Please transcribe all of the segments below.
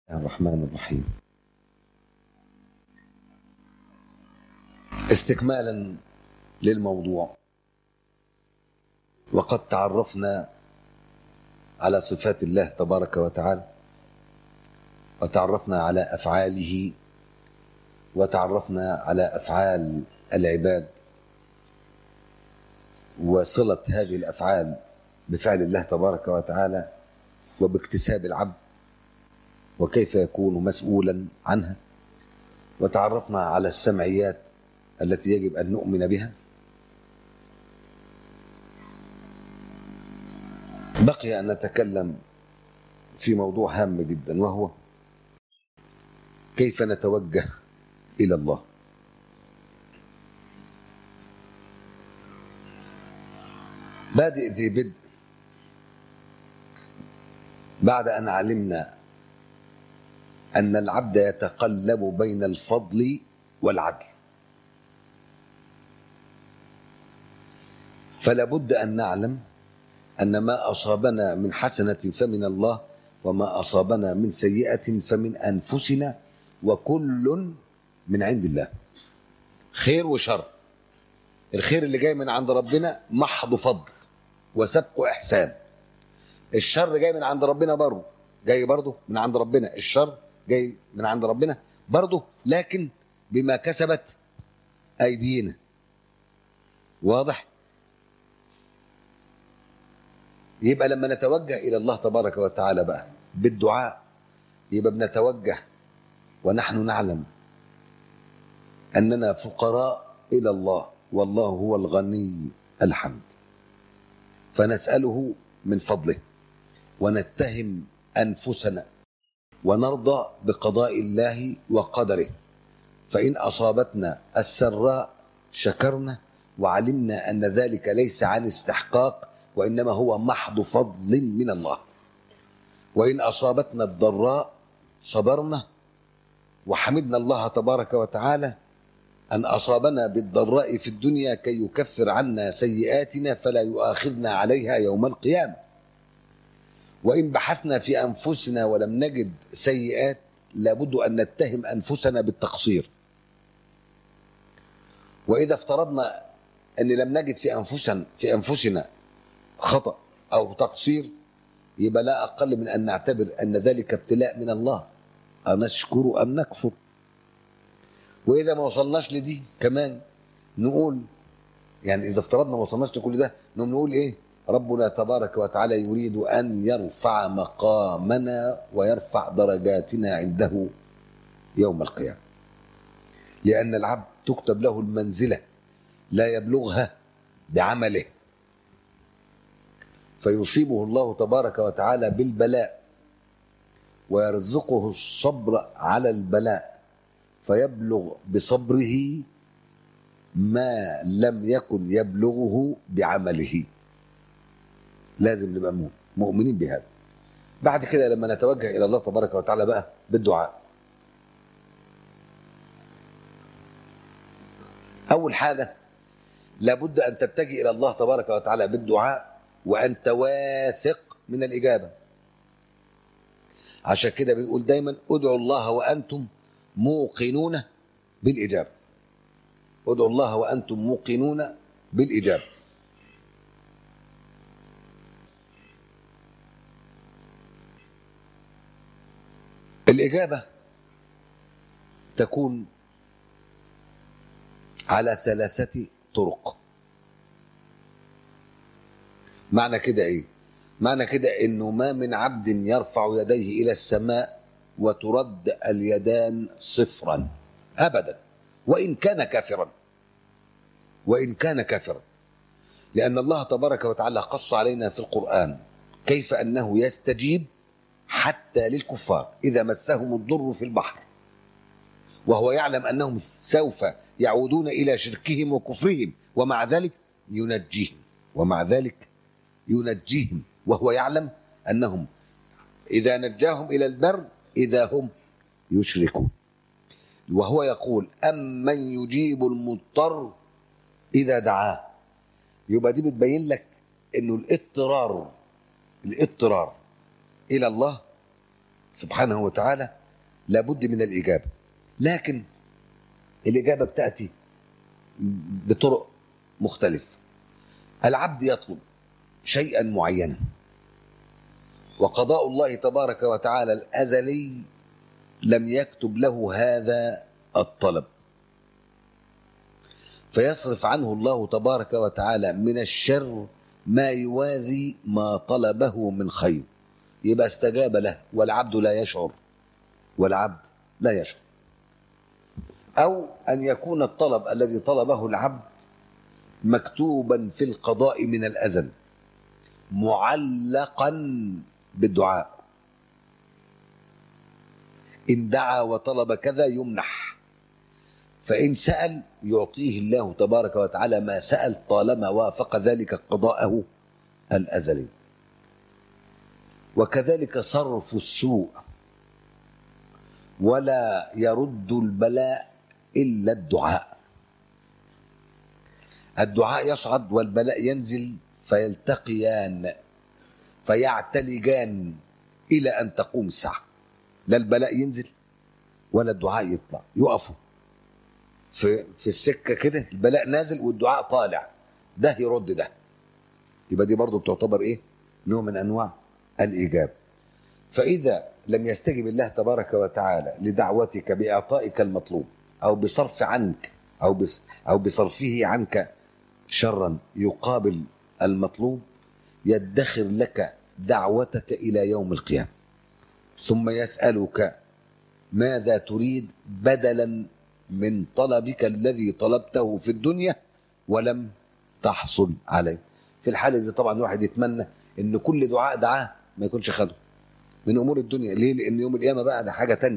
الرحمن الرحيم استكمالا للموضوع وقد تعرفنا على صفات الله تبارك وتعالى وتعرفنا على افعاله وتعرفنا على افعال العباد وصله هذه الافعال بفعل الله تبارك وتعالى وباكتساب العبد وكيف يكون مسؤولا عنها وتعرفنا على السمعيات التي يجب ان نؤمن بها بقي ان نتكلم في موضوع هام جدا وهو كيف نتوجه الى الله بادئ ذي بدء بعد ان علمنا ان العبد يتقلب بين الفضل والعدل فلا بد ان نعلم ان ما اصابنا من حسنه فمن الله وما اصابنا من سيئه فمن انفسنا وكل من عند الله خير وشر الخير اللي جاي من عند ربنا محض فضل وسبق احسان الشر جاي من عند ربنا برضه جاي برضه من عند ربنا الشر جاي من عند ربنا برضه لكن بما كسبت ايدينا واضح يبقى لما نتوجه الى الله تبارك وتعالى بقى بالدعاء يبقى بنتوجه ونحن نعلم اننا فقراء الى الله والله هو الغني الحمد فنساله من فضله ونتهم انفسنا ونرضى بقضاء الله وقدره فان اصابتنا السراء شكرنا وعلمنا ان ذلك ليس عن استحقاق وانما هو محض فضل من الله وان اصابتنا الضراء صبرنا وحمدنا الله تبارك وتعالى ان اصابنا بالضراء في الدنيا كي يكفر عنا سيئاتنا فلا يؤاخذنا عليها يوم القيامه وان بحثنا في انفسنا ولم نجد سيئات لابد ان نتهم انفسنا بالتقصير واذا افترضنا ان لم نجد في انفسنا في انفسنا خطا او تقصير يبقى لا اقل من ان نعتبر ان ذلك ابتلاء من الله انشكر ام نكفر واذا ما وصلناش لدي كمان نقول يعني اذا افترضنا ما وصلناش لكل ده نقوم نقول ايه ربنا تبارك وتعالى يريد ان يرفع مقامنا ويرفع درجاتنا عنده يوم القيامه لان العبد تكتب له المنزله لا يبلغها بعمله فيصيبه الله تبارك وتعالى بالبلاء ويرزقه الصبر على البلاء فيبلغ بصبره ما لم يكن يبلغه بعمله لازم نبقى مؤمنين بهذا بعد كده لما نتوجه الى الله تبارك وتعالى بقى بالدعاء اول حاجه لابد ان تتجه الى الله تبارك وتعالى بالدعاء وانت واثق من الاجابه عشان كده بنقول دايما ادعوا الله وانتم موقنون بالاجابه ادعوا الله وانتم موقنون بالاجابه الاجابه تكون على ثلاثه طرق معنى كده ايه معنى كده انه ما من عبد يرفع يديه الى السماء وترد اليدان صفرا ابدا وان كان كافرا وان كان كافرا لان الله تبارك وتعالى قص علينا في القران كيف انه يستجيب حتى للكفار اذا مسهم الضر في البحر وهو يعلم انهم سوف يعودون الى شركهم وكفرهم ومع ذلك ينجيهم ومع ذلك ينجيهم وهو يعلم انهم اذا نجاهم الى البر اذا هم يشركون وهو يقول امن يجيب المضطر اذا دعاه يبقى دي بتبين لك انه الاضطرار الاضطرار الى الله سبحانه وتعالى لابد من الإجابة لكن الإجابة بتأتي بطرق مختلفة العبد يطلب شيئا معينا وقضاء الله تبارك وتعالى الأزلي لم يكتب له هذا الطلب فيصرف عنه الله تبارك وتعالى من الشر ما يوازي ما طلبه من خير يبقى استجاب له والعبد لا يشعر والعبد لا يشعر أو أن يكون الطلب الذي طلبه العبد مكتوبا في القضاء من الأزل معلقا بالدعاء إن دعا وطلب كذا يمنح فإن سأل يعطيه الله تبارك وتعالى ما سأل طالما وافق ذلك قضاءه الأزلي وكذلك صرف السوء ولا يرد البلاء إلا الدعاء الدعاء يصعد والبلاء ينزل فيلتقيان فيعتلجان إلى أن تقوم الساعة لا البلاء ينزل ولا الدعاء يطلع يقفوا في في السكة كده البلاء نازل والدعاء طالع ده يرد ده يبقى دي برضه بتعتبر ايه نوع من انواع الاجابه فاذا لم يستجب الله تبارك وتعالى لدعوتك باعطائك المطلوب او بصرف عنك او بس او بصرفه عنك شرا يقابل المطلوب يدخر لك دعوتك الى يوم القيامه ثم يسالك ماذا تريد بدلا من طلبك الذي طلبته في الدنيا ولم تحصل عليه في الحاله دي طبعا الواحد يتمنى ان كل دعاء دعاه ما يكونش خده من امور الدنيا ليه لان يوم القيامه بقى ده حاجه تانية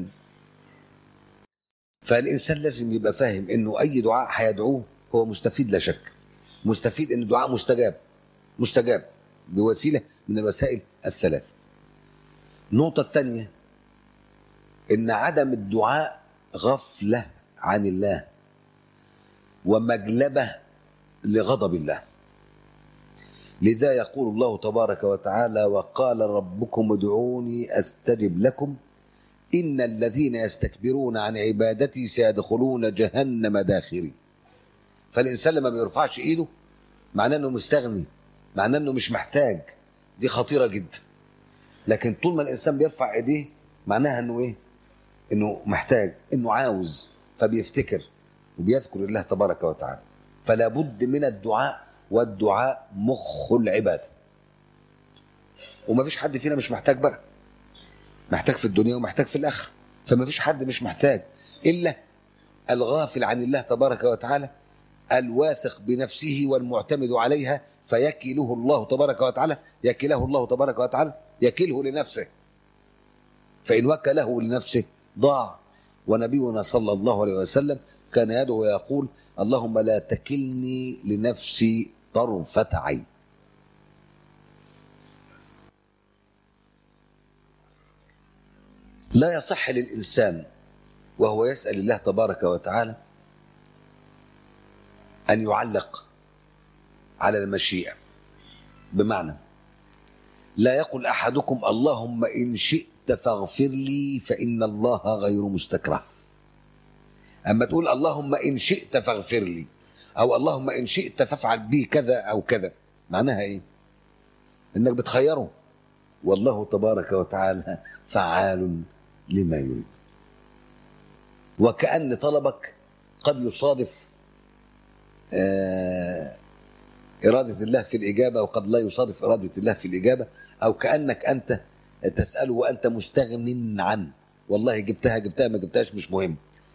فالانسان لازم يبقى فاهم انه اي دعاء هيدعوه هو مستفيد لا شك مستفيد ان الدعاء مستجاب مستجاب بوسيله من الوسائل الثلاث النقطه الثانيه ان عدم الدعاء غفله عن الله ومجلبه لغضب الله لذا يقول الله تبارك وتعالى وقال ربكم ادعوني استجب لكم ان الذين يستكبرون عن عبادتي سيدخلون جهنم داخرين فالانسان لما بيرفعش ايده معناه انه مستغني معناه انه مش محتاج دي خطيره جدا لكن طول ما الانسان بيرفع ايديه معناها انه ايه انه محتاج انه عاوز فبيفتكر وبيذكر الله تبارك وتعالى فلا بد من الدعاء والدعاء مخ العباده وما فيش حد فينا مش محتاج بقى محتاج في الدنيا ومحتاج في الاخره فما فيش حد مش محتاج الا الغافل عن الله تبارك وتعالى الواثق بنفسه والمعتمد عليها فيكله الله تبارك وتعالى يكله الله تبارك وتعالى يكله لنفسه فإن وكله لنفسه ضاع ونبينا صلى الله عليه وسلم كان يدعو ويقول اللهم لا تكلني لنفسي طرفة عين لا يصح للإنسان وهو يسأل الله تبارك وتعالى أن يعلق على المشيئة بمعنى لا يقول أحدكم اللهم إن شئت فاغفر لي فإن الله غير مستكره أما تقول اللهم إن شئت فاغفر لي أو اللهم إن شئت فافعل بي كذا أو كذا معناها إيه إنك بتخيره والله تبارك وتعالى فعال لما يريد وكأن طلبك قد يصادف آه إرادة الله في الإجابة وقد لا يصادف إرادة الله في الإجابة أو كأنك أنت تسأله وأنت مستغن عنه والله جبتها جبتها ما جبتهاش مش مهم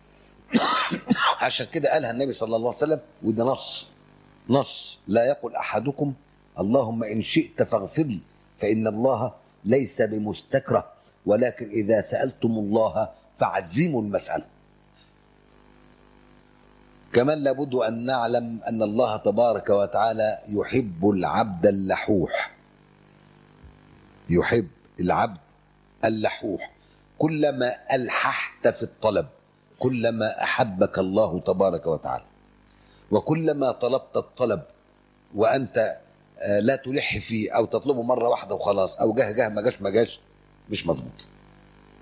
عشان كده قالها النبي صلى الله عليه وسلم وده نص نص لا يقول أحدكم اللهم إن شئت فاغفر لي فإن الله ليس بمستكره ولكن إذا سألتم الله فعزموا المسألة كمان لابد أن نعلم أن الله تبارك وتعالى يحب العبد اللحوح يحب العبد اللحوح كلما ألححت في الطلب كلما أحبك الله تبارك وتعالى وكلما طلبت الطلب وأنت لا تلح فيه أو تطلبه مرة واحدة وخلاص أو جه جه ما جاش ما جاش مش مظبوط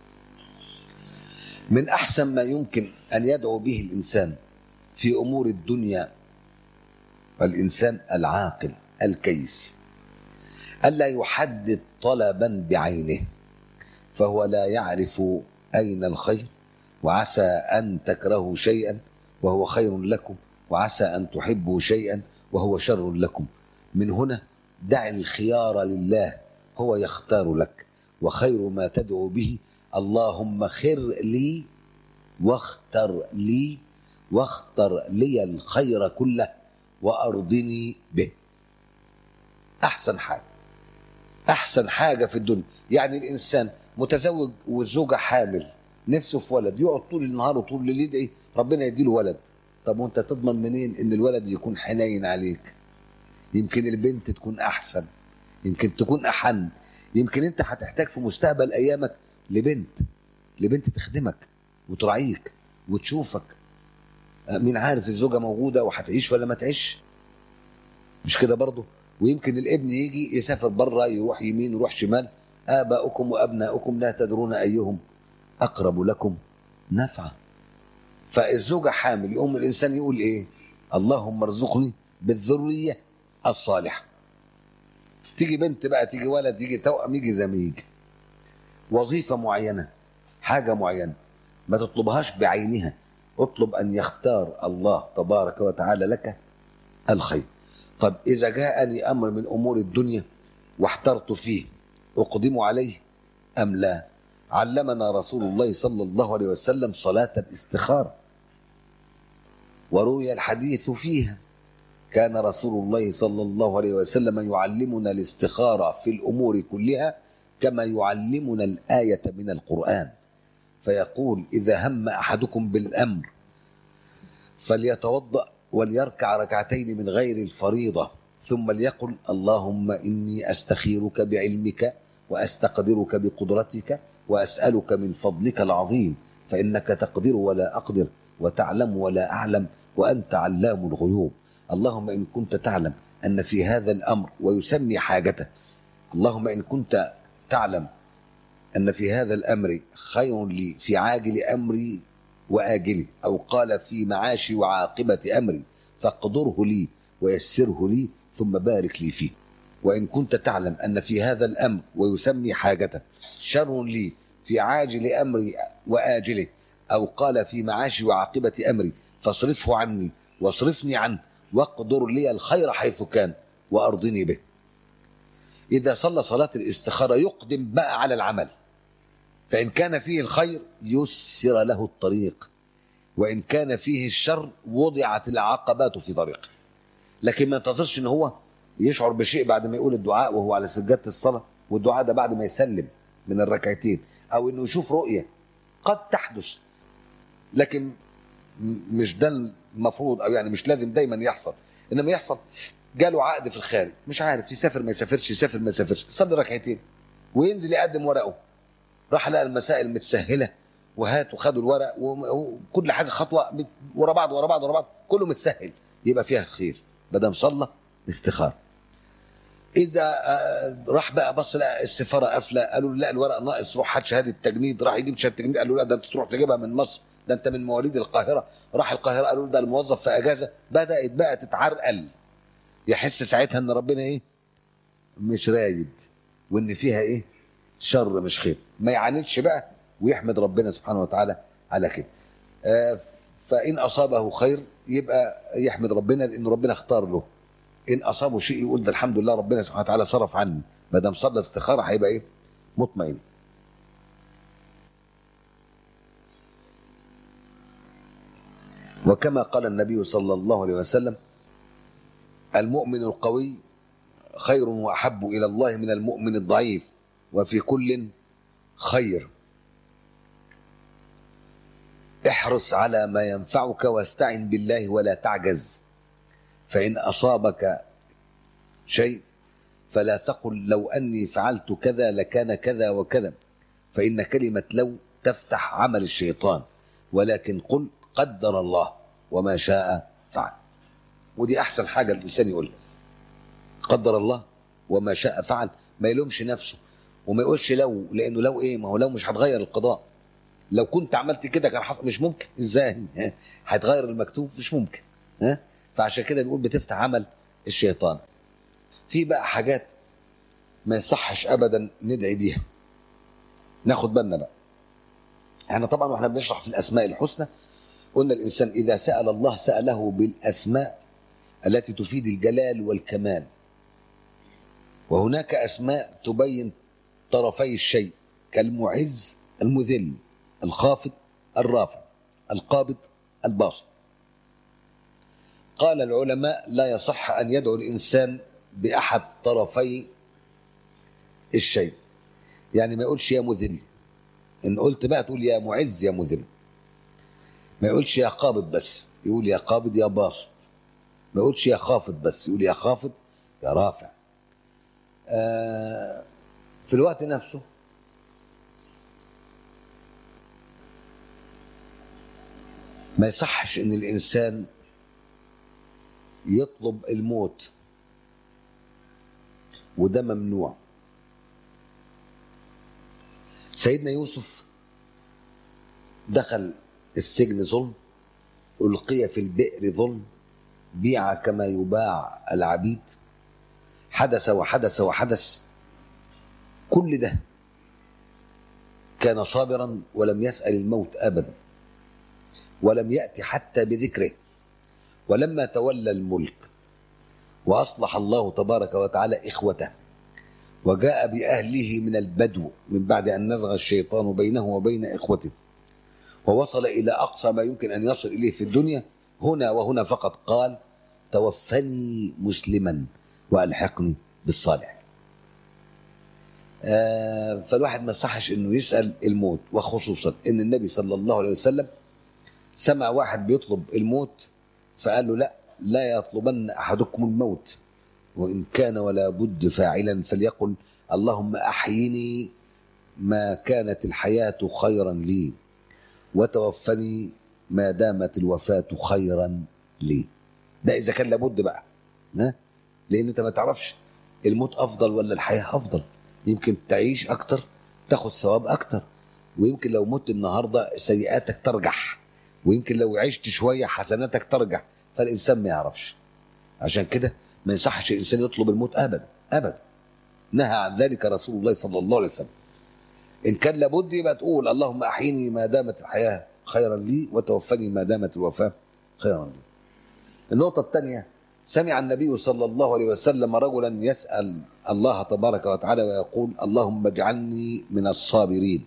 من احسن ما يمكن ان يدعو به الانسان في امور الدنيا الانسان العاقل الكيس الا يحدد طلبا بعينه فهو لا يعرف اين الخير وعسى ان تكرهوا شيئا وهو خير لكم وعسى ان تحبوا شيئا وهو شر لكم من هنا دع الخيار لله هو يختار لك وخير ما تدعو به اللهم خر لي واختر لي واختر لي الخير كله وارضني به احسن حاجه احسن حاجه في الدنيا يعني الانسان متزوج والزوجه حامل نفسه في ولد يقعد طول النهار وطول الليل يدعي ربنا يديله ولد طب وانت تضمن منين ان الولد يكون حنين عليك يمكن البنت تكون احسن يمكن تكون احن يمكن انت هتحتاج في مستقبل ايامك لبنت لبنت تخدمك وتراعيك وتشوفك مين عارف الزوجه موجوده وهتعيش ولا ما تعيش مش كده برضه ويمكن الابن يجي يسافر بره يروح يمين يروح شمال اباؤكم وابناؤكم لا تدرون ايهم اقرب لكم نفعا فالزوجه حامل يقوم الانسان يقول ايه اللهم ارزقني بالذريه الصالحه تيجي بنت بقى تيجي ولد يجي توأم يجي زميج وظيفه معينه حاجه معينه ما تطلبهاش بعينها اطلب ان يختار الله تبارك وتعالى لك الخير طب اذا جاءني امر من امور الدنيا واحترت فيه اقدم عليه ام لا علمنا رسول الله صلى الله عليه وسلم صلاه الاستخاره وروي الحديث فيها كان رسول الله صلى الله عليه وسلم يعلمنا الاستخاره في الامور كلها كما يعلمنا الايه من القران فيقول اذا هم احدكم بالامر فليتوضا وليركع ركعتين من غير الفريضه ثم ليقل اللهم اني استخيرك بعلمك واستقدرك بقدرتك واسالك من فضلك العظيم فانك تقدر ولا اقدر وتعلم ولا اعلم وانت علام الغيوب اللهم ان كنت تعلم ان في هذا الامر ويسمي حاجته اللهم ان كنت تعلم ان في هذا الامر خير لي في عاجل امري واجله او قال في معاشي وعاقبه امري فاقدره لي ويسره لي ثم بارك لي فيه وان كنت تعلم ان في هذا الامر ويسمي حاجته شر لي في عاجل امري واجله او قال في معاشي وعاقبه امري فاصرفه عني واصرفني عنه واقدر لي الخير حيث كان وارضني به اذا صلى صلاه الاستخاره يقدم بقى على العمل فان كان فيه الخير يسر له الطريق وان كان فيه الشر وضعت العقبات في طريقه لكن ما ينتظرش ان هو يشعر بشيء بعد ما يقول الدعاء وهو على سجاده الصلاه والدعاء ده بعد ما يسلم من الركعتين او انه يشوف رؤيه قد تحدث لكن مش ده المفروض او يعني مش لازم دايما يحصل انما يحصل جاله عقد في الخارج مش عارف يسافر ما يسافرش يسافر ما يسافرش يصلي ركعتين وينزل يقدم ورقه راح لقى المسائل متسهله وهات وخدوا الورق وكل حاجه خطوه ورا بعض ورا بعض ورا بعض كله متسهل يبقى فيها خير ما دام صلى استخاره اذا راح بقى بص لقى السفاره قافله قالوا له لا الورق ناقص روح هات شهاده تجنيد راح يجيب شهاده تجنيد قالوا لا ده انت تروح تجيبها من مصر ده انت من مواليد القاهره راح القاهره قالوا له ده الموظف في اجازه بدات بقى تتعرقل يحس ساعتها ان ربنا ايه مش رايد وان فيها ايه شر مش خير ما يعاندش بقى ويحمد ربنا سبحانه وتعالى على كده آه فان اصابه خير يبقى يحمد ربنا لان ربنا اختار له ان اصابه شيء يقول ده الحمد لله ربنا سبحانه وتعالى صرف عني ما دام صلى استخاره هيبقى ايه مطمئن وكما قال النبي صلى الله عليه وسلم المؤمن القوي خير واحب الى الله من المؤمن الضعيف وفي كل خير احرص على ما ينفعك واستعن بالله ولا تعجز فان اصابك شيء فلا تقل لو اني فعلت كذا لكان كذا وكذا فان كلمه لو تفتح عمل الشيطان ولكن قل قدر الله وما شاء فعل ودي احسن حاجه الانسان يقول قدر الله وما شاء فعل ما يلومش نفسه وما يقولش لو لانه لو ايه ما هو لو مش هتغير القضاء لو كنت عملت كده كان حصل مش ممكن ازاي هيتغير المكتوب مش ممكن ها فعشان كده بيقول بتفتح عمل الشيطان في بقى حاجات ما يصحش ابدا ندعي بيها ناخد بالنا بقى احنا طبعا واحنا بنشرح في الاسماء الحسنى قلنا الانسان اذا سال الله ساله بالاسماء التي تفيد الجلال والكمال وهناك اسماء تبين طرفي الشيء كالمعز المذل الخافض الرافع القابض الباسط قال العلماء لا يصح ان يدعو الانسان باحد طرفي الشيء يعني ما يقولش يا مذل ان قلت بقى تقول يا معز يا مذل ما يقولش يا قابض بس يقول يا قابض يا باسط ما يقولش يا خافض بس يقول يا خافض يا رافع آه في الوقت نفسه ما يصحش ان الانسان يطلب الموت وده ممنوع سيدنا يوسف دخل السجن ظلم ألقي في البئر ظلم بيع كما يباع العبيد حدث وحدث وحدث كل ده كان صابرا ولم يسأل الموت أبدا ولم يأتي حتى بذكره ولما تولى الملك وأصلح الله تبارك وتعالى إخوته وجاء بأهله من البدو من بعد أن نزغ الشيطان بينه وبين إخوته ووصل إلى أقصى ما يمكن أن يصل إليه في الدنيا هنا وهنا فقط قال توفني مسلما وألحقني بالصالح آه فالواحد ما صحش انه يسال الموت وخصوصا ان النبي صلى الله عليه وسلم سمع واحد بيطلب الموت فقال له لا لا يطلبن احدكم الموت وان كان ولا بد فاعلا فليقل اللهم احيني ما كانت الحياه خيرا لي وتوفني ما دامت الوفاه خيرا لي ده اذا كان لابد بقى ها لان انت ما تعرفش الموت افضل ولا الحياه افضل يمكن تعيش اكتر تاخد ثواب اكتر ويمكن لو مت النهارده سيئاتك ترجح ويمكن لو عشت شويه حسناتك ترجح فالانسان ما يعرفش عشان كده ما يصحش الانسان يطلب الموت ابدا ابدا نهى عن ذلك رسول الله صلى الله عليه وسلم ان كان لابد يبقى تقول اللهم احيني ما دامت الحياه خيرا لي وتوفني ما دامت الوفاه خيرا لي النقطه الثانيه سمع النبي صلى الله عليه وسلم رجلا يسأل الله تبارك وتعالى ويقول اللهم اجعلني من الصابرين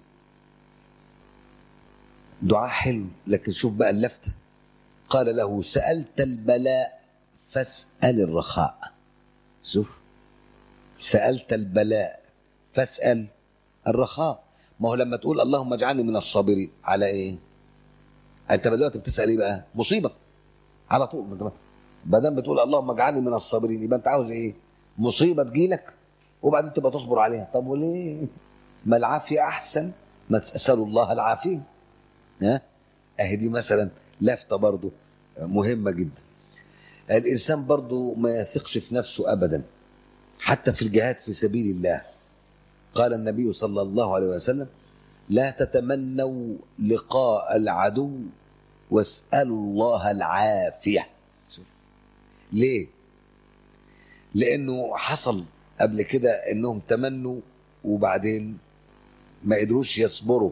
دعاء حلو لكن شوف بقى اللفتة قال له سألت البلاء فاسأل الرخاء شوف سألت البلاء فاسأل الرخاء ما هو لما تقول اللهم اجعلني من الصابرين على ايه انت دلوقتي بتسأل ايه بقى مصيبة على طول ما دام بتقول اللهم اجعلني من الصابرين يبقى انت عاوز ايه؟ مصيبه تجيلك وبعدين تبقى تصبر عليها، طب وليه؟ ما العافيه احسن ما تسالوا الله العافيه. ها؟ اهي دي مثلا لفته برضو مهمه جدا. الانسان برضو ما يثقش في نفسه ابدا حتى في الجهاد في سبيل الله. قال النبي صلى الله عليه وسلم: لا تتمنوا لقاء العدو واسالوا الله العافيه. ليه؟ لأنه حصل قبل كده إنهم تمنوا وبعدين ما قدروش يصبروا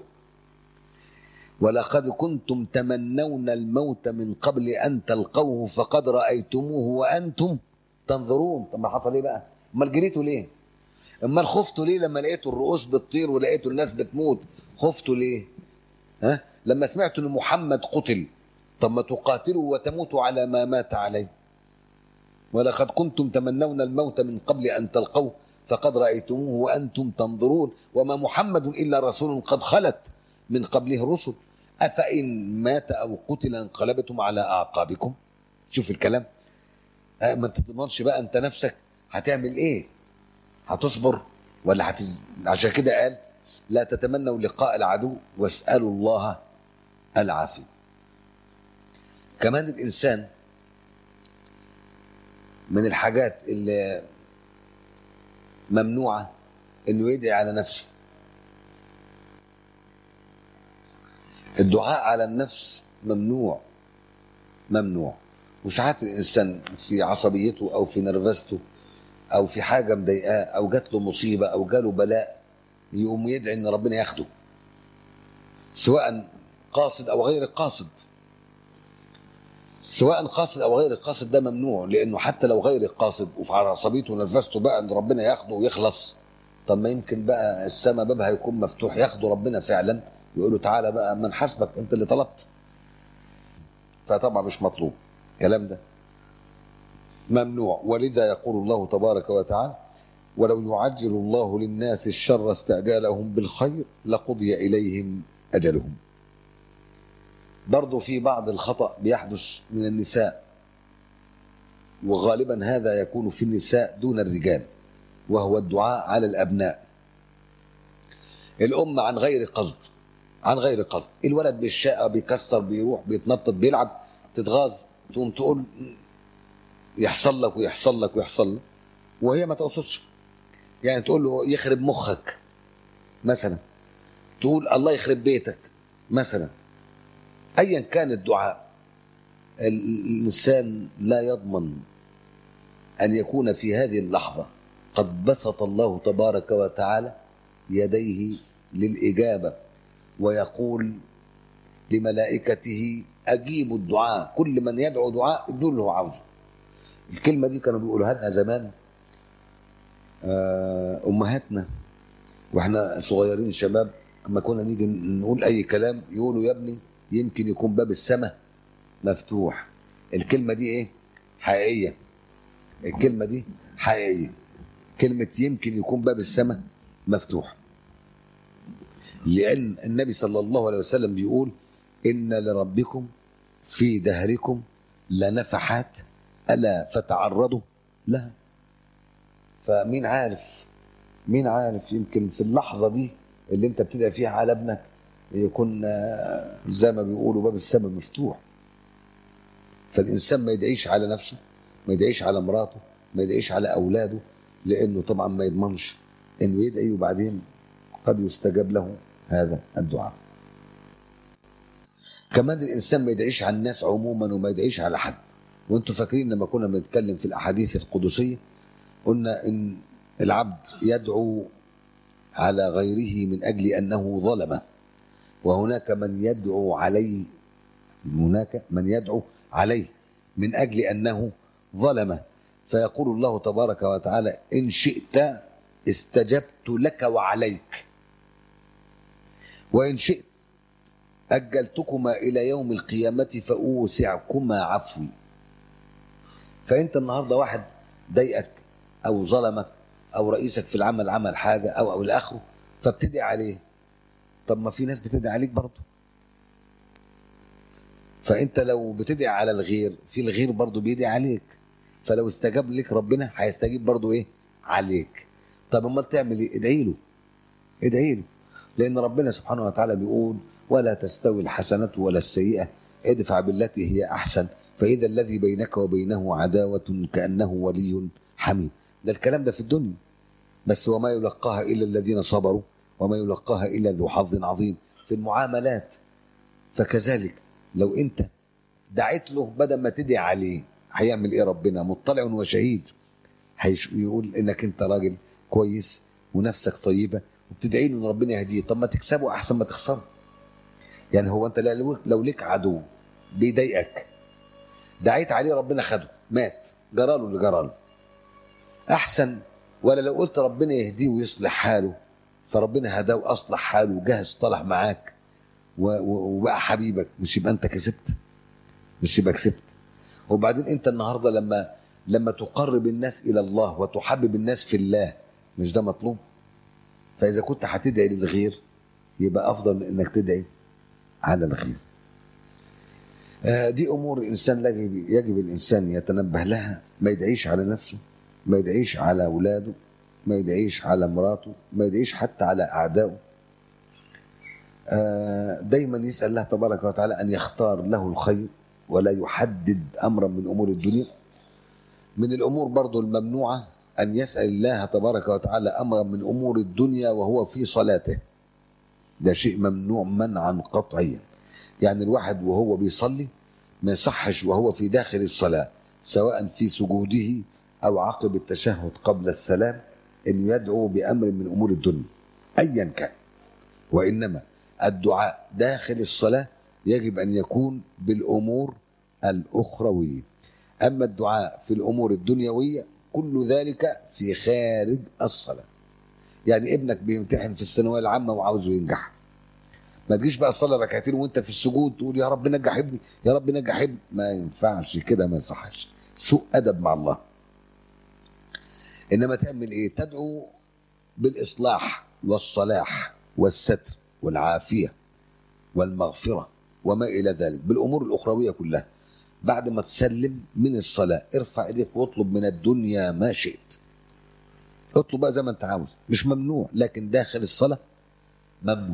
ولقد كنتم تمنون الموت من قبل أن تلقوه فقد رأيتموه وأنتم تنظرون طب ما حصل إيه بقى؟ أمال جريتوا ليه؟ أمال خفتوا ليه لما لقيتوا الرؤوس بتطير ولقيتوا الناس بتموت؟ خفتوا ليه؟ ها؟ لما سمعتوا إن محمد قتل طب ما تقاتلوا وتموتوا على ما مات عليه ولقد كنتم تمنون الموت من قبل أن تلقوه فقد رأيتموه وأنتم تنظرون وما محمد إلا رسول قد خلت من قبله الرسل أفإن مات أو قتل انقلبتم على أعقابكم شوف الكلام أه ما تضمنش بقى أنت نفسك هتعمل إيه هتصبر ولا هتز... عشان كده قال لا تتمنوا لقاء العدو واسألوا الله العافية كمان الإنسان من الحاجات اللي ممنوعة انه يدعي على نفسه الدعاء على النفس ممنوع ممنوع وساعات الانسان في عصبيته او في نرفزته او في حاجه مضايقاه او جات له مصيبه او جاله بلاء يقوم يدعي ان ربنا ياخده سواء قاصد او غير قاصد سواء قاصد او غير قاصد ده ممنوع لانه حتى لو غير قاصد وفي عصبيته ونرفزته بقى ان ربنا ياخده ويخلص طب ما يمكن بقى السماء بابها يكون مفتوح ياخده ربنا فعلا يقول له تعالى بقى من حسبك انت اللي طلبت فطبعا مش مطلوب الكلام ده ممنوع ولذا يقول الله تبارك وتعالى ولو يعجل الله للناس الشر استعجالهم بالخير لقضي إليهم أجلهم برضو في بعض الخطأ بيحدث من النساء وغالبا هذا يكون في النساء دون الرجال وهو الدعاء على الأبناء الأم عن غير قصد عن غير قصد الولد بالشقة بيكسر بيروح بيتنطط بيلعب تتغاظ تقوم تقول يحصل لك ويحصل لك ويحصل لك وهي ما تقصدش يعني تقول له يخرب مخك مثلا تقول الله يخرب بيتك مثلا ايا كان الدعاء الانسان لا يضمن ان يكون في هذه اللحظه قد بسط الله تبارك وتعالى يديه للاجابه ويقول لملائكته اجيبوا الدعاء كل من يدعو دعاء ادوا اللي هو عاوزه الكلمه دي كانوا بيقولوها لنا زمان امهاتنا واحنا صغيرين شباب لما كنا نيجي نقول اي كلام يقولوا يا ابني يمكن يكون باب السماء مفتوح الكلمه دي ايه حقيقيه الكلمه دي حقيقيه كلمه يمكن يكون باب السماء مفتوح لان النبي صلى الله عليه وسلم بيقول ان لربكم في دهركم لنفحات الا فتعرضوا لها فمين عارف مين عارف يمكن في اللحظه دي اللي انت بتدعي فيها على ابنك يكون زي ما بيقولوا باب السماء مفتوح فالانسان ما يدعيش على نفسه ما يدعيش على مراته ما يدعيش على اولاده لانه طبعا ما يضمنش انه يدعي وبعدين قد يستجاب له هذا الدعاء كمان الانسان ما يدعيش على الناس عموما وما يدعيش على حد وانتم فاكرين لما كنا بنتكلم في الاحاديث القدسيه قلنا ان العبد يدعو على غيره من اجل انه ظلمه وهناك من يدعو عليه هناك من يدعو عليه من اجل انه ظلمه فيقول الله تبارك وتعالى ان شئت استجبت لك وعليك وان شئت اجلتكما الى يوم القيامه فاوسعكما عفوي فانت النهارده واحد ضايقك او ظلمك او رئيسك في العمل عمل حاجه او او الى اخره فبتدعي عليه طب ما في ناس بتدعي عليك برضه فانت لو بتدعي على الغير في الغير برضه بيدعي عليك فلو استجاب لك ربنا هيستجيب برضه ايه عليك طب امال تعمل ايه ادعي له ادعي له لان ربنا سبحانه وتعالى بيقول ولا تستوي الحسنه ولا السيئه ادفع بالتي هي احسن فاذا الذي بينك وبينه عداوه كانه ولي حميم ده الكلام ده في الدنيا بس وما يلقاها الا الذين صبروا وما يلقاها الا ذو حظ عظيم في المعاملات فكذلك لو انت دعيت له بدل ما تدعي عليه هيعمل ايه ربنا مطلع وشهيد هيقول انك انت راجل كويس ونفسك طيبه وبتدعي له ان ربنا يهديه طب ما تكسبه احسن ما تخسره يعني هو انت لو ليك عدو بيضايقك دعيت عليه ربنا خده مات جراله اللي جراله احسن ولا لو قلت ربنا يهديه ويصلح حاله فربنا هداه واصلح حاله وجهز صلح معاك وبقى حبيبك مش يبقى انت كسبت مش يبقى كسبت وبعدين انت النهارده لما لما تقرب الناس الى الله وتحبب الناس في الله مش ده مطلوب فاذا كنت هتدعي للغير يبقى افضل من انك تدعي على الغير دي امور الانسان يجب يجب الانسان يتنبه لها ما يدعيش على نفسه ما يدعيش على اولاده ما يدعيش على مراته ما يدعيش حتى على اعدائه دايما يسال الله تبارك وتعالى ان يختار له الخير ولا يحدد امرا من امور الدنيا من الامور برضو الممنوعه ان يسال الله تبارك وتعالى امرا من امور الدنيا وهو في صلاته ده شيء ممنوع منعا قطعيا يعني الواحد وهو بيصلي ما يصحش وهو في داخل الصلاة سواء في سجوده أو عقب التشهد قبل السلام أن يدعو بأمر من أمور الدنيا أيا كان وإنما الدعاء داخل الصلاة يجب أن يكون بالأمور الأخروية أما الدعاء في الأمور الدنيوية كل ذلك في خارج الصلاة يعني ابنك بيمتحن في الثانوية العامة وعاوزه ينجح ما تجيش بقى تصلي ركعتين وانت في السجود تقول يا رب نجح ابني يا رب نجح ابني ما ينفعش كده ما يصحش سوء ادب مع الله انما تعمل ايه تدعو بالاصلاح والصلاح والستر والعافيه والمغفره وما الى ذلك بالامور الاخرويه كلها بعد ما تسلم من الصلاه ارفع ايديك واطلب من الدنيا ما شئت اطلب بقى زي ما انت عاوز مش ممنوع لكن داخل الصلاه ممنوع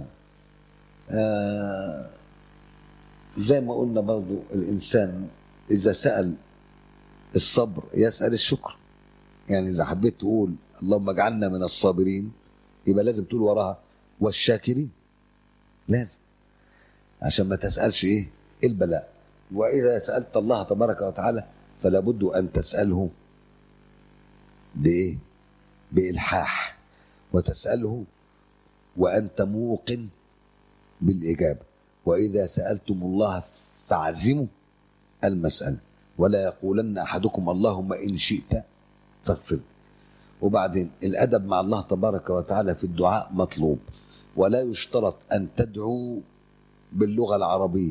آه زي ما قلنا برضو الإنسان إذا سأل الصبر يسأل الشكر يعني إذا حبيت تقول اللهم اجعلنا من الصابرين يبقى لازم تقول وراها والشاكرين لازم عشان ما تسألش إيه البلاء وإذا سألت الله تبارك وتعالى فلا بد أن تسأله بإيه بإلحاح وتسأله وأنت موقن بالإجابة وإذا سألتم الله فاعزموا المسألة ولا يقولن أحدكم اللهم إن شئت فاغفر وبعدين الأدب مع الله تبارك وتعالى في الدعاء مطلوب ولا يشترط أن تدعو باللغة العربية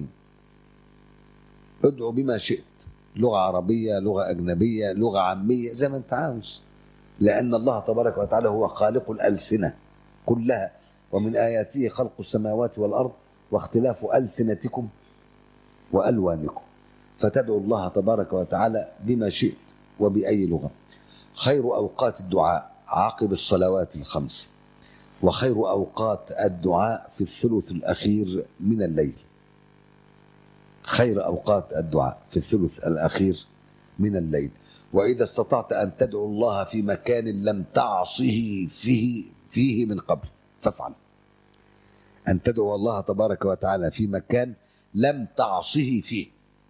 ادعو بما شئت لغة عربية لغة أجنبية لغة عامية زي ما أنت عاوز لأن الله تبارك وتعالى هو خالق الألسنة كلها ومن آياته خلق السماوات والأرض واختلاف ألسنتكم وألوانكم فتدعو الله تبارك وتعالى بما شئت وبأي لغة خير أوقات الدعاء عقب الصلوات الخمس وخير أوقات الدعاء في الثلث الأخير من الليل خير أوقات الدعاء في الثلث الأخير من الليل وإذا استطعت أن تدعو الله في مكان لم تعصه فيه فيه من قبل فافعل أن تدعو الله تبارك وتعالى في مكان لم تعصه فيه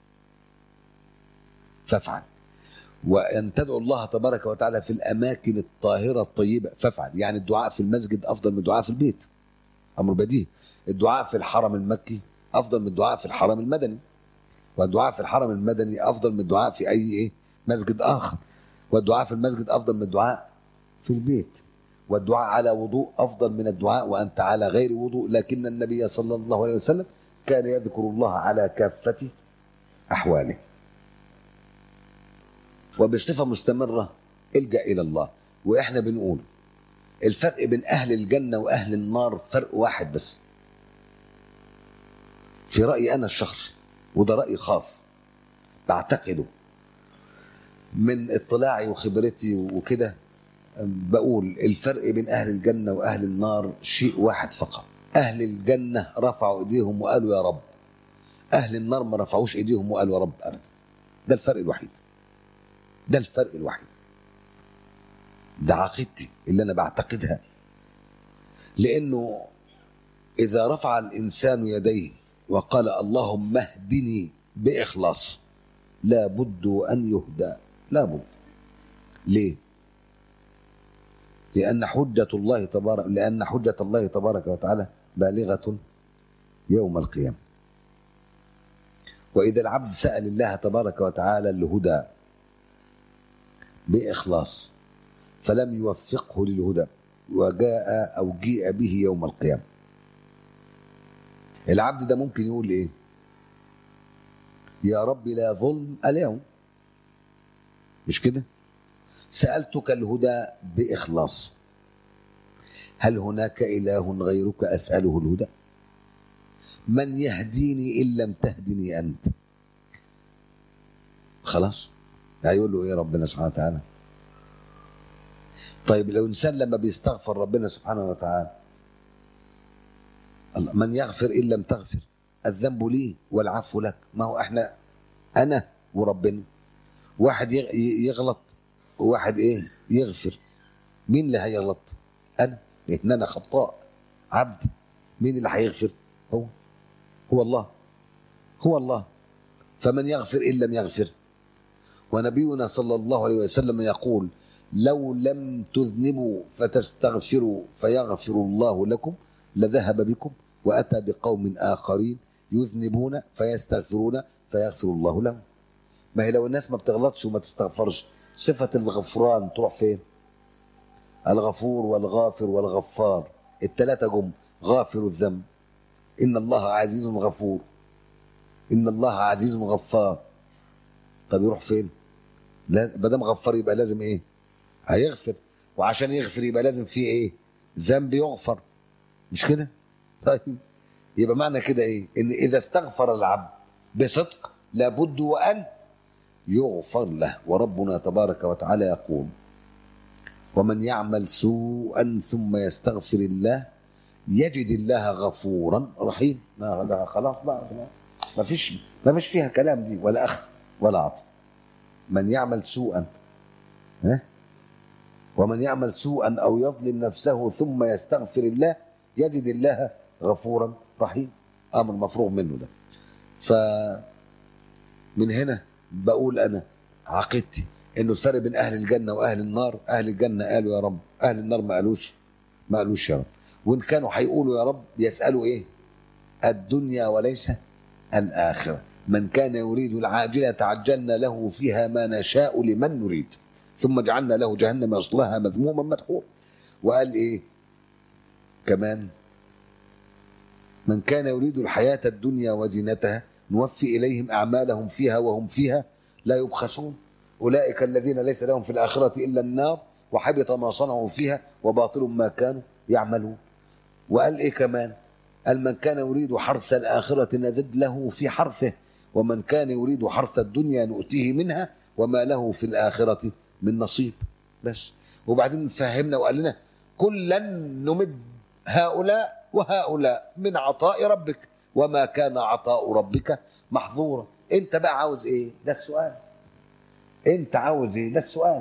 فافعل وأن تدعو الله تبارك وتعالى في الأماكن الطاهرة الطيبة فافعل يعني الدعاء في المسجد أفضل من الدعاء في البيت أمر بديهي الدعاء في الحرم المكي أفضل من الدعاء في الحرم المدني والدعاء في الحرم المدني أفضل من الدعاء في أي إيه مسجد آخر والدعاء في المسجد أفضل من الدعاء في البيت والدعاء على وضوء أفضل من الدعاء وأنت على غير وضوء لكن النبي صلى الله عليه وسلم كان يذكر الله على كافة أحواله وبصفة مستمرة الجأ إلى الله وإحنا بنقول الفرق بين أهل الجنة وأهل النار فرق واحد بس في رأيي أنا الشخصي وده رأي خاص بعتقده من اطلاعي وخبرتي وكده بقول الفرق بين أهل الجنة وأهل النار شيء واحد فقط أهل الجنة رفعوا إيديهم وقالوا يا رب أهل النار ما رفعوش إيديهم وقالوا يا رب أبدا ده الفرق الوحيد ده الفرق الوحيد ده عقيدتي اللي أنا بعتقدها لأنه إذا رفع الإنسان يديه وقال اللهم اهدني بإخلاص لا بد أن يهدى لا بد ليه لأن حجة الله تبارك لأن حجة الله تبارك وتعالى بالغة يوم القيامة وإذا العبد سأل الله تبارك وتعالى الهدى بإخلاص فلم يوفقه للهدى وجاء أو جيء به يوم القيامة العبد ده ممكن يقول إيه يا رب لا ظلم اليوم مش كده سألتك الهدى بإخلاص هل هناك إله غيرك أسأله الهدى من يهديني إن لم تهدني أنت خلاص هيقول له إيه ربنا سبحانه وتعالى طيب لو إنسان لما بيستغفر ربنا سبحانه وتعالى الله من يغفر إن لم تغفر الذنب لي والعفو لك ما هو احنا أنا وربنا واحد يغلط وواحد ايه يغفر مين اللي هيغلط انا لان انا خطاء عبد مين اللي هيغفر هو هو الله هو الله فمن يغفر إن لم يغفر ونبينا صلى الله عليه وسلم يقول لو لم تذنبوا فتستغفروا فيغفر الله لكم لذهب بكم وأتى بقوم آخرين يذنبون فيستغفرون فيغفر الله لهم ما هي لو الناس ما بتغلطش وما تستغفرش صفة الغفران تروح فين الغفور والغافر والغفار التلاتة جم غافر الذنب إن الله عزيز غفور إن الله عزيز غفار طب يروح فين ما دام غفار يبقى لازم ايه هيغفر وعشان يغفر يبقى لازم فيه ايه ذنب يغفر مش كده طيب يبقى معنى كده ايه ان اذا استغفر العبد بصدق لابد وان يغفر له وربنا تبارك وتعالى يقول ومن يعمل سوءا ثم يستغفر الله يجد الله غفورا رحيم ما خلاص بقى ما فيش ما فيش فيها كلام دي ولا اخذ ولا عطف من يعمل سوءا ها ومن يعمل سوءا او يظلم نفسه ثم يستغفر الله يجد الله غفورا رحيم امر مفروغ منه ده ف من هنا بقول انا عقيدتي انه الفرق بين اهل الجنه واهل النار اهل الجنه قالوا يا رب اهل النار ما قالوش ما قالوش يا رب وان كانوا هيقولوا يا رب يسالوا ايه الدنيا وليس الاخره من كان يريد العاجله عجلنا له فيها ما نشاء لمن نريد ثم جعلنا له جهنم يصلاها مذموما مدحورا وقال ايه كمان من كان يريد الحياه الدنيا وزينتها نوفي اليهم اعمالهم فيها وهم فيها لا يبخسون اولئك الذين ليس لهم في الاخره الا النار وحبط ما صنعوا فيها وباطل ما كانوا يعملون وقال ايه كمان قال من كان يريد حرث الاخره نزد له في حرثه ومن كان يريد حرث الدنيا نؤتيه منها وما له في الاخره من نصيب بس وبعدين فهمنا وقال لنا كلا نمد هؤلاء وهؤلاء من عطاء ربك وما كان عطاء ربك محظورا انت بقى عاوز ايه ده السؤال انت عاوز ايه ده السؤال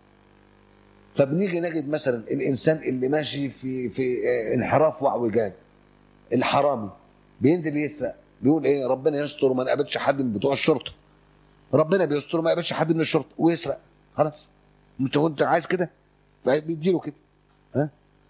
فبنيجي نجد مثلا الانسان اللي ماشي في في انحراف واعوجاج الحرامي بينزل يسرق بيقول ايه ربنا يستر وما نقابلش حد من بتوع الشرطه ربنا بيستر وما يقابلش حد من الشرطه ويسرق خلاص مش انت عايز كده بيديله كده ها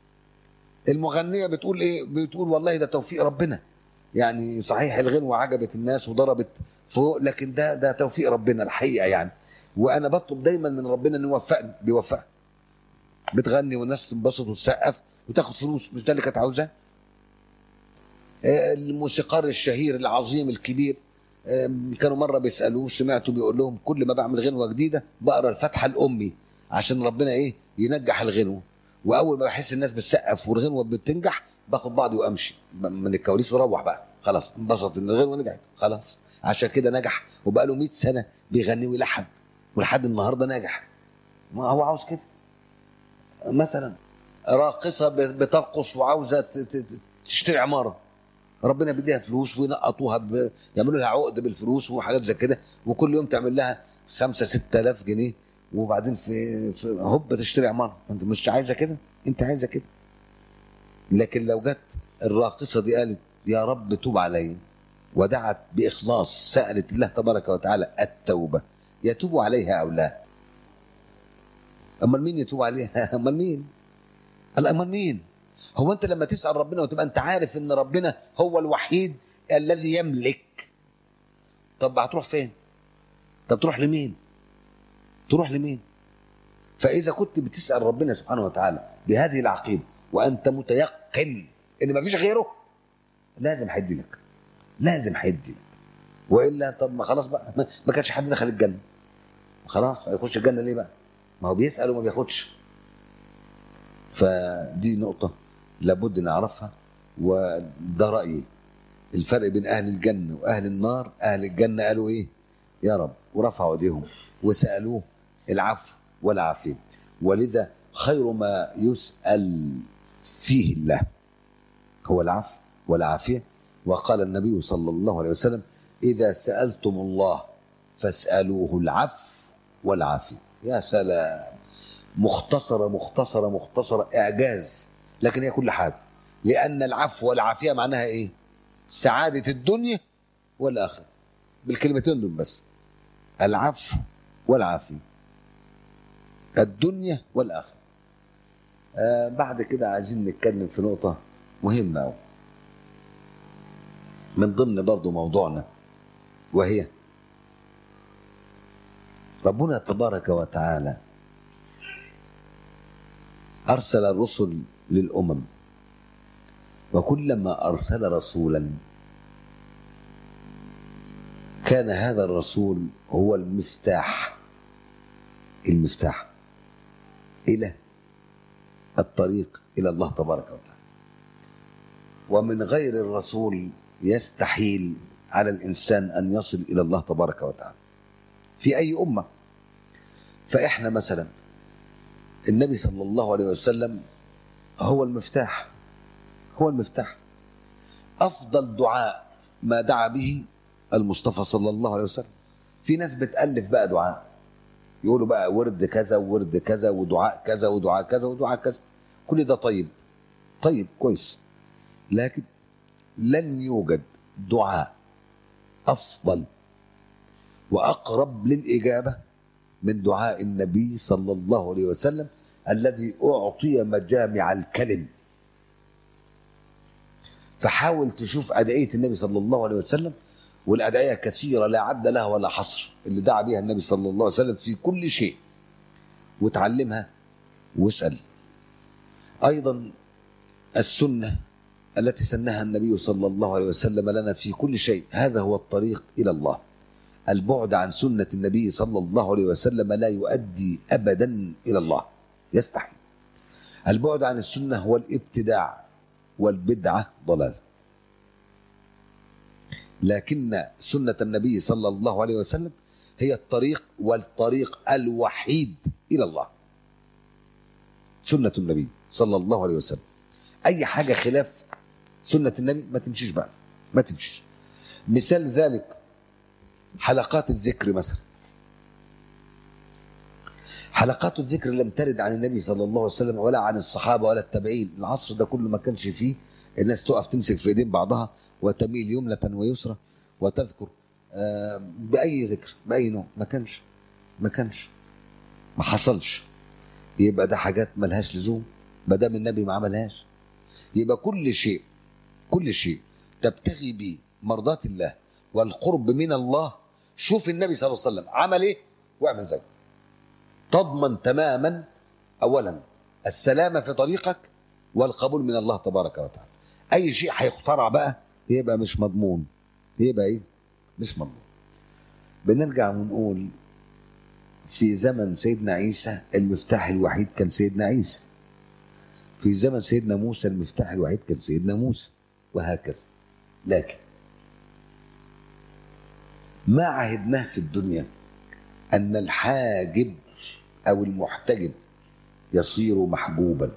المغنيه بتقول ايه بتقول والله ده توفيق ربنا يعني صحيح الغنوه عجبت الناس وضربت فوق لكن ده ده توفيق ربنا الحقيقه يعني وانا بطلب دايما من ربنا انه يوفقني بيوفقني بتغني والناس تنبسط وتسقف وتاخد فلوس مش ده اللي كانت عاوزاه الموسيقار الشهير العظيم الكبير كانوا مره بيسالوه سمعته بيقول لهم كل ما بعمل غنوه جديده بقرا الفاتحه لامي عشان ربنا ايه ينجح الغنوه واول ما بحس الناس بتسقف والغنوه بتنجح باخد بعضي وامشي من الكواليس واروح بقى خلاص انبسط ان الغنوه نجحت خلاص عشان كده نجح وبقى له 100 سنه بيغني ويلحن ولحد النهارده ناجح ما هو عاوز كده مثلا راقصه بترقص وعاوزه تشتري عماره ربنا بيديها فلوس وينقطوها ب... يعملوا لها عقد بالفلوس وحاجات زي كده وكل يوم تعمل لها 5 6000 جنيه وبعدين في, في هوب تشتري عماره انت مش عايزه كده انت عايزه كده لكن لو جت الراقصه دي قالت يا رب توب علي ودعت باخلاص سالت الله تبارك وتعالى التوبه يتوب عليها او لا امال مين يتوب عليها امال مين قال امال مين هو انت لما تسال ربنا وتبقى انت عارف ان ربنا هو الوحيد الذي يملك طب هتروح فين طب تروح لمين تروح لمين فاذا كنت بتسال ربنا سبحانه وتعالى بهذه العقيده وانت متيقن ان ما فيش غيره لازم هيدي لك لازم هيدي لك والا طب ما خلاص بقى ما كانش حد دخل الجنه خلاص هيخش الجنه ليه بقى ما هو بيسال وما بياخدش فدي نقطه لابد نعرفها وده رايي الفرق بين اهل الجنه واهل النار اهل الجنه قالوا ايه يا رب ورفعوا ايديهم وسالوه العفو والعافيه ولذا خير ما يسال فيه الله هو العفو والعافيه وقال النبي صلى الله عليه وسلم اذا سالتم الله فاسالوه العفو والعافيه يا سلام مختصره مختصره مختصره اعجاز لكن هي كل حاجه لان العفو والعافيه معناها ايه سعاده الدنيا والاخره بالكلمتين دول بس العفو والعافية الدنيا والآخرة آه بعد كده عايزين نتكلم في نقطة مهمة أوي من ضمن برضو موضوعنا وهي ربنا تبارك وتعالى أرسل الرسل للأمم وكلما أرسل رسولا كان هذا الرسول هو المفتاح المفتاح إلى الطريق إلى الله تبارك وتعالى ومن غير الرسول يستحيل على الإنسان أن يصل إلى الله تبارك وتعالى في أي أمة فإحنا مثلا النبي صلى الله عليه وسلم هو المفتاح هو المفتاح أفضل دعاء ما دعا به المصطفى صلى الله عليه وسلم في ناس بتألف بقى دعاء يقولوا بقى ورد كذا وورد كذا ودعاء كذا ودعاء كذا ودعاء كذا كل ده طيب طيب كويس لكن لن يوجد دعاء أفضل وأقرب للإجابة من دعاء النبي صلى الله عليه وسلم الذي أعطي مجامع الكلم فحاول تشوف أدعية النبي صلى الله عليه وسلم والأدعية كثيرة لا عد لها ولا حصر اللي دعا بها النبي صلى الله عليه وسلم في كل شيء وتعلمها واسأل أيضا السنة التي سنها النبي صلى الله عليه وسلم لنا في كل شيء هذا هو الطريق إلى الله البعد عن سنة النبي صلى الله عليه وسلم لا يؤدي أبدا إلى الله يستحيل البعد عن السنة هو الابتداع والبدعة ضلال لكن سنة النبي صلى الله عليه وسلم هي الطريق والطريق الوحيد إلى الله سنة النبي صلى الله عليه وسلم أي حاجة خلاف سنة النبي ما تمشيش بقى ما تمشيش مثال ذلك حلقات الذكر مثلا حلقات الذكر لم ترد عن النبي صلى الله عليه وسلم ولا عن الصحابة ولا التابعين العصر ده كله ما كانش فيه الناس تقف تمسك في ايدين بعضها وتميل يمنة ويسرى وتذكر آه، بأي ذكر بأي نوع ما كانش ما كانش ما حصلش يبقى ده حاجات ملهاش لزوم ما دام النبي ما عملهاش يبقى كل شيء كل شيء تبتغي به مرضاة الله والقرب من الله شوف النبي صلى الله عليه وسلم عمل ايه واعمل زيه تضمن تماما اولا السلامه في طريقك والقبول من الله تبارك وتعالى اي شيء هيخترع بقى يبقى مش مضمون يبقى ايه مش مضمون بنرجع ونقول في زمن سيدنا عيسى المفتاح الوحيد كان سيدنا عيسى في زمن سيدنا موسى المفتاح الوحيد كان سيدنا موسى وهكذا لكن ما عهدناه في الدنيا أن الحاجب أو المحتجب يصير محجوبا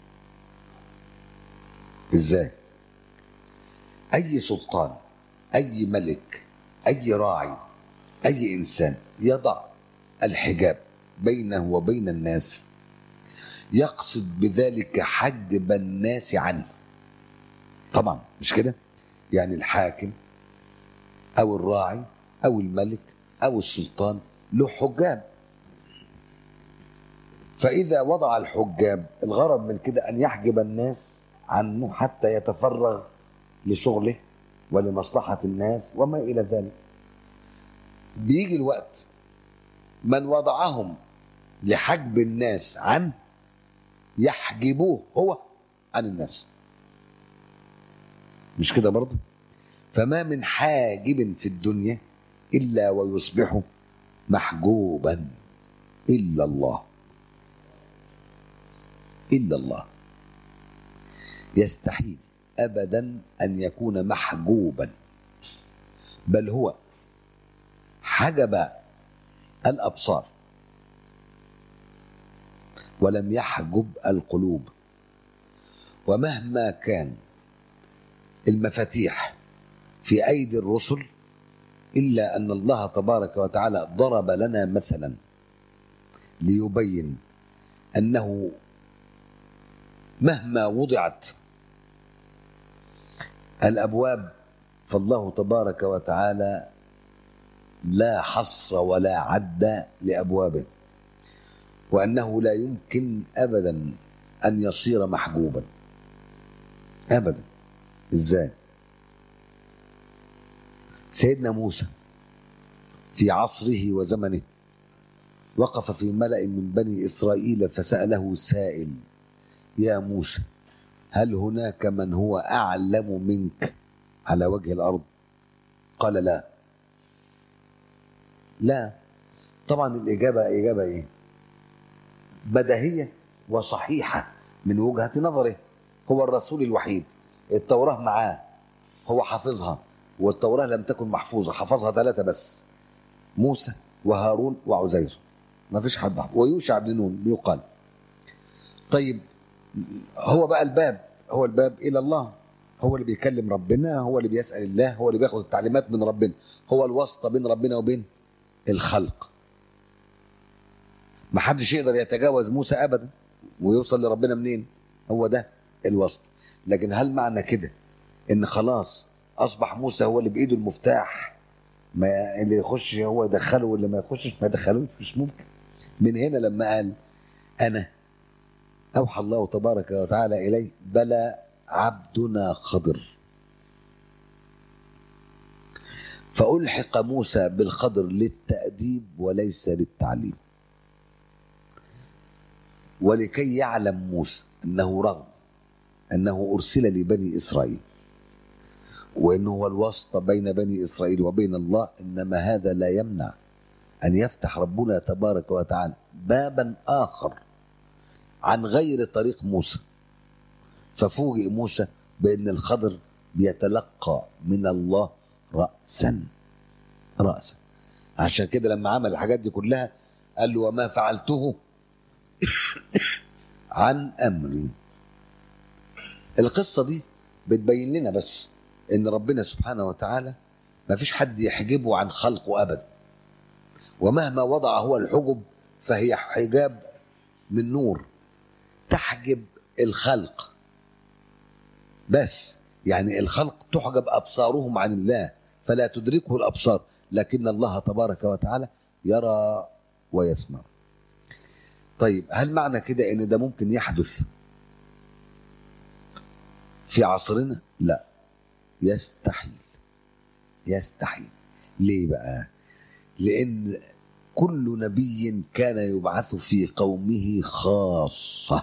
إزاي؟ أي سلطان أي ملك أي راعي أي إنسان يضع الحجاب بينه وبين الناس يقصد بذلك حجب الناس عنه طبعا مش كده يعني الحاكم او الراعي او الملك او السلطان له حجاب فاذا وضع الحجاب الغرض من كده ان يحجب الناس عنه حتى يتفرغ لشغله ولمصلحه الناس وما الى ذلك بيجي الوقت من وضعهم لحجب الناس عنه يحجبوه هو عن الناس مش كده برضه فما من حاجب في الدنيا إلا ويصبح محجوبا إلا الله إلا الله يستحيل أبدا أن يكون محجوبا بل هو حجب الأبصار ولم يحجب القلوب ومهما كان المفاتيح في ايدي الرسل الا ان الله تبارك وتعالى ضرب لنا مثلا ليبين انه مهما وضعت الابواب فالله تبارك وتعالى لا حصر ولا عد لابوابه وانه لا يمكن ابدا ان يصير محجوبا ابدا ازاي سيدنا موسى في عصره وزمنه وقف في ملأ من بني إسرائيل فسأله سائل يا موسى هل هناك من هو أعلم منك على وجه الأرض قال لا لا طبعا الإجابة إجابة إيه بديهية وصحيحة من وجهة نظره هو الرسول الوحيد التوراة معاه هو حافظها والتوراة لم تكن محفوظة حفظها ثلاثة بس موسى وهارون وعزير ما فيش حد حفظ. ويوشع بن نون بيقال طيب هو بقى الباب هو الباب إلى الله هو اللي بيكلم ربنا هو اللي بيسأل الله هو اللي بياخد التعليمات من ربنا هو الواسطة بين ربنا وبين الخلق ما حدش يقدر يتجاوز موسى أبدا ويوصل لربنا منين هو ده الواسطة لكن هل معنى كده ان خلاص اصبح موسى هو اللي بايده المفتاح ما اللي يخش هو يدخله واللي ما يخشش ما يدخلوش مش ممكن من هنا لما قال انا اوحى الله تبارك وتعالى اليه بلى عبدنا خضر فألحق موسى بالخضر للتأديب وليس للتعليم ولكي يعلم موسى أنه رغم أنه أرسل لبني إسرائيل وأنه هو الواسطة بين بني إسرائيل وبين الله إنما هذا لا يمنع أن يفتح ربنا تبارك وتعالى بابا آخر عن غير طريق موسى ففوجئ موسى بأن الخضر بيتلقى من الله رأسا رأسا عشان كده لما عمل الحاجات دي كلها قال له وما فعلته عن أمري القصة دي بتبين لنا بس ان ربنا سبحانه وتعالى ما فيش حد يحجبه عن خلقه ابدا ومهما وضع هو الحجب فهي حجاب من نور تحجب الخلق بس يعني الخلق تحجب ابصارهم عن الله فلا تدركه الابصار لكن الله تبارك وتعالى يرى ويسمع طيب هل معنى كده ان ده ممكن يحدث في عصرنا لا يستحيل يستحيل ليه بقى لان كل نبي كان يبعث في قومه خاصه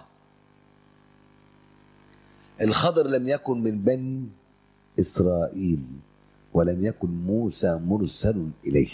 الخضر لم يكن من بني اسرائيل ولم يكن موسى مرسل اليه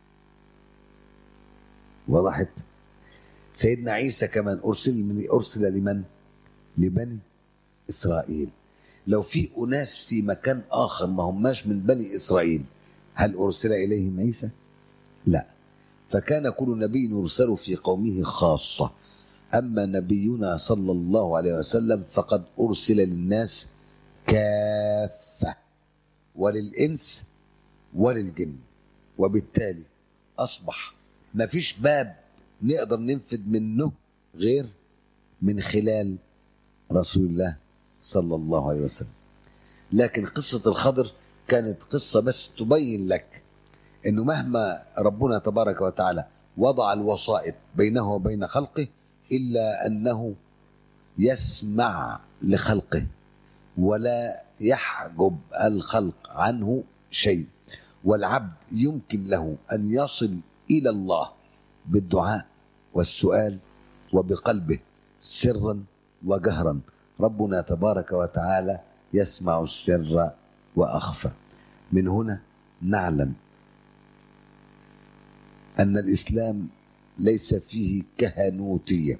وضحت سيدنا عيسى كمان ارسل من ارسل لمن لبني اسرائيل لو في اناس في مكان اخر ما هماش من بني اسرائيل هل ارسل اليهم عيسى لا فكان كل نبي يرسل في قومه خاصه اما نبينا صلى الله عليه وسلم فقد ارسل للناس كافه وللانس وللجن وبالتالي اصبح ما فيش باب نقدر ننفذ منه غير من خلال رسول الله صلى الله عليه وسلم لكن قصة الخضر كانت قصة بس تبين لك انه مهما ربنا تبارك وتعالى وضع الوسائط بينه وبين خلقه الا انه يسمع لخلقه ولا يحجب الخلق عنه شيء والعبد يمكن له ان يصل الى الله بالدعاء والسؤال وبقلبه سرا وجهرا ربنا تبارك وتعالى يسمع السر واخفى من هنا نعلم ان الاسلام ليس فيه كهنوتيه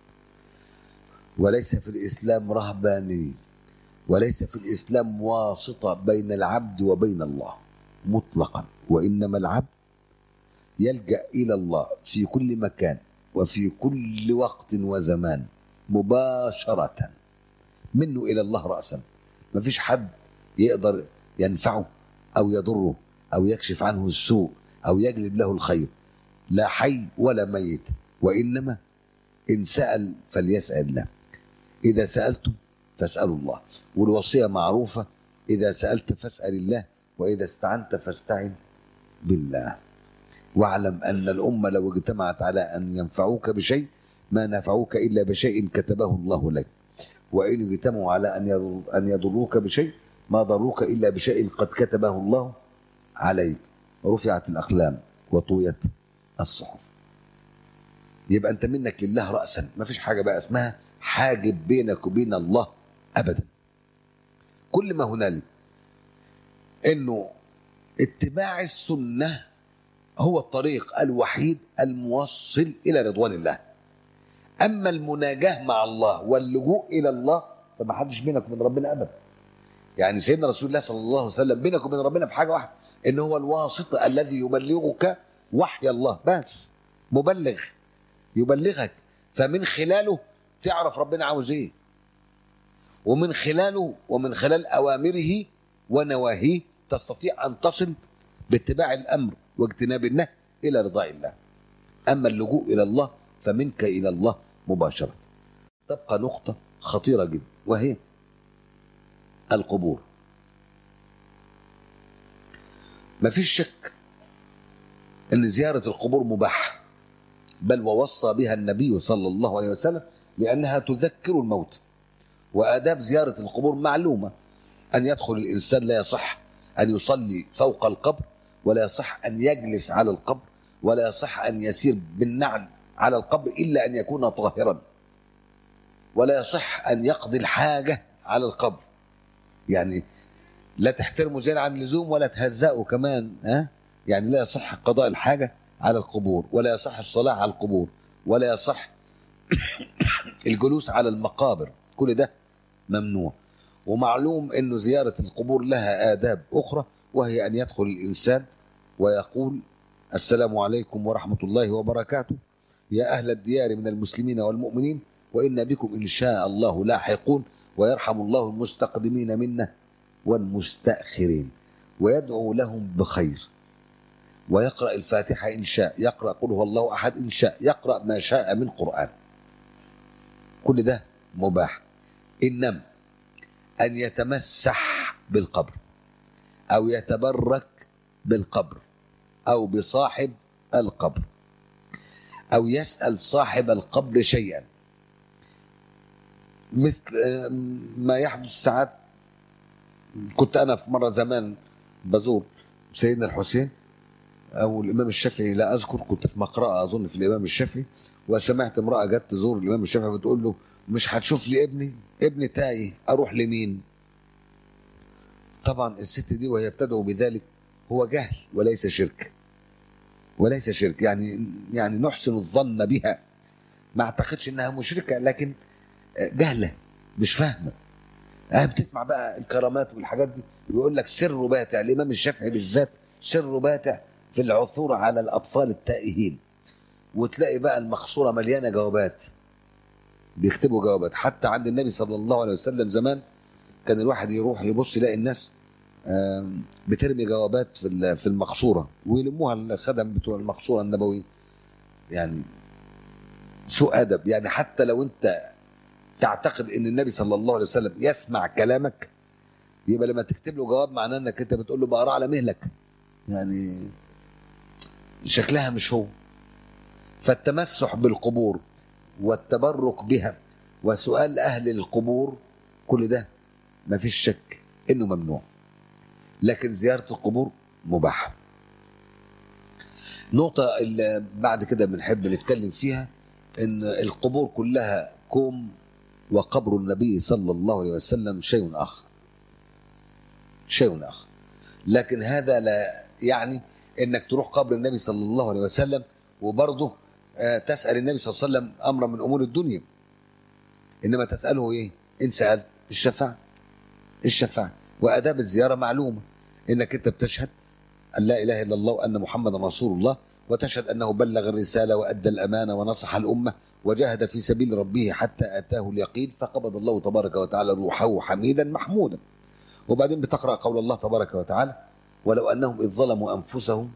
وليس في الاسلام رهبانيه وليس في الاسلام واسطه بين العبد وبين الله مطلقا وانما العبد يلجا الى الله في كل مكان وفي كل وقت وزمان مباشره منه الى الله راسا ما فيش حد يقدر ينفعه او يضره او يكشف عنه السوء او يجلب له الخير لا حي ولا ميت وانما ان سال فليسال الله اذا سالتم فاسالوا الله والوصيه معروفه اذا سالت فاسال الله واذا استعنت فاستعن بالله واعلم أن الأمة لو اجتمعت على أن ينفعوك بشيء ما نفعوك إلا بشيء كتبه الله لك وإن اجتمعوا على أن يضر أن يضروك بشيء ما ضروك إلا بشيء قد كتبه الله عليك رفعت الأقلام وطويت الصحف يبقى أنت منك لله رأسا ما فيش حاجة بقى اسمها حاجب بينك وبين الله أبدا كل ما هنالك انه اتباع السنه هو الطريق الوحيد الموصل الى رضوان الله اما المناجاه مع الله واللجوء الى الله فما حدش بينك وبين ربنا ابدا يعني سيدنا رسول الله صلى الله عليه وسلم بينك وبين ربنا في حاجه واحده ان هو الواسط الذي يبلغك وحي الله بس مبلغ يبلغك فمن خلاله تعرف ربنا عاوز ايه ومن خلاله ومن خلال اوامره ونواهيه تستطيع ان تصل باتباع الامر واجتناب النهي الى رضاء الله. اما اللجوء الى الله فمنك الى الله مباشره. تبقى نقطه خطيره جدا وهي القبور. ما فيش شك ان زياره القبور مباحه بل ووصى بها النبي صلى الله عليه وسلم لانها تذكر الموت. وآداب زيارة القبور معلومة أن يدخل الإنسان لا يصح أن يصلي فوق القبر ولا يصح أن يجلس على القبر ولا يصح أن يسير بالنعل على القبر إلا أن يكون طاهرا ولا يصح أن يقضي الحاجة على القبر يعني لا تحترمه زيادة عن اللزوم ولا تهزأه كمان ها يعني لا يصح قضاء الحاجة على القبور ولا يصح الصلاة على القبور ولا يصح الجلوس على المقابر كل ده ممنوع ومعلوم انه زياره القبور لها آداب اخرى وهي ان يدخل الانسان ويقول السلام عليكم ورحمه الله وبركاته يا اهل الديار من المسلمين والمؤمنين وان بكم ان شاء الله لاحقون ويرحم الله المستقدمين منا والمستاخرين ويدعو لهم بخير ويقرا الفاتحه ان شاء يقرا قل هو الله احد ان شاء يقرا ما شاء من قران كل ده مباح انما ان يتمسح بالقبر او يتبرك بالقبر او بصاحب القبر او يسال صاحب القبر شيئا مثل ما يحدث ساعات كنت انا في مره زمان بزور سيدنا الحسين او الامام الشافعي لا اذكر كنت في مقرأة اظن في الامام الشافعي وسمعت امراه جت تزور الامام الشافعي بتقول له مش هتشوف لي ابني ابني تايه اروح لمين طبعا الست دي وهي بتدعو بذلك هو جهل وليس شرك وليس شرك يعني يعني نحسن الظن بها ما اعتقدش انها مشركه لكن جهله مش فاهمه اه بتسمع بقى الكرامات والحاجات دي بيقول لك سر باتع الامام الشافعي بالذات سر باتع في العثور على الاطفال التائهين وتلاقي بقى المخصوره مليانه جوابات بيكتبوا جوابات حتى عند النبي صلى الله عليه وسلم زمان كان الواحد يروح يبص يلاقي الناس بترمي جوابات في في المقصوره ويلموها الخدم بتوع المقصوره النبويه يعني سوء ادب يعني حتى لو انت تعتقد ان النبي صلى الله عليه وسلم يسمع كلامك يبقى لما تكتب له جواب معناه انك انت بتقول له بقرا على مهلك يعني شكلها مش هو فالتمسح بالقبور والتبرك بها وسؤال اهل القبور كل ده ما فيش شك انه ممنوع لكن زياره القبور مباحه نقطة اللي بعد كده بنحب نتكلم فيها ان القبور كلها كوم وقبر النبي صلى الله عليه وسلم شيء اخر شيء اخر لكن هذا لا يعني انك تروح قبر النبي صلى الله عليه وسلم وبرضه تسال النبي صلى الله عليه وسلم امرا من امور الدنيا انما تساله ايه ان سالت الشفاعه الشفاعه واداب الزياره معلومه انك انت بتشهد ان لا اله الا الله وان محمدا رسول الله وتشهد انه بلغ الرساله وادى الامانه ونصح الامه وجاهد في سبيل ربه حتى اتاه اليقين فقبض الله تبارك وتعالى روحه حميدا محمودا وبعدين بتقرا قول الله تبارك وتعالى ولو انهم اذ ظلموا انفسهم